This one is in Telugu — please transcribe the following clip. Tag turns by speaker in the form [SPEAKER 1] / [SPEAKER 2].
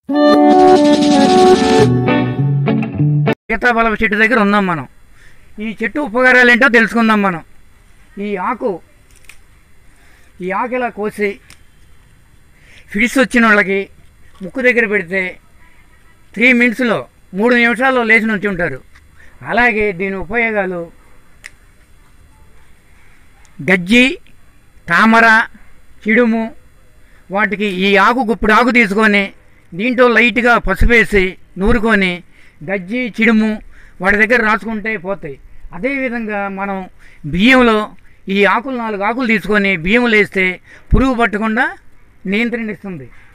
[SPEAKER 1] సీతాఫలం చెట్టు దగ్గర ఉన్నాం మనం ఈ చెట్టు ఉపకారాలు ఏంటో తెలుసుకుందాం మనం ఈ ఆకు ఈ ఆకు ఇలా కోసి ఫిడిస్ వచ్చిన వాళ్ళకి ముక్కు దగ్గర పెడితే త్రీ మినిట్స్లో మూడు నిమిషాల్లో లేచి నుంచి ఉంటారు అలాగే దీని ఉపయోగాలు గజ్జి తామర చిడుము వాటికి ఈ ఆకు గుప్పుడు ఆకు తీసుకొని దీంట్లో లైట్గా పసుపు వేసి నూరుకొని గజ్జి చిడుము వాటి దగ్గర రాసుకుంటే పోతాయి అదేవిధంగా మనం బియ్యంలో ఈ ఆకులు నాలుగు ఆకులు తీసుకొని బియ్యం వేస్తే పురుగు పట్టకుండా నియంత్రణిస్తుంది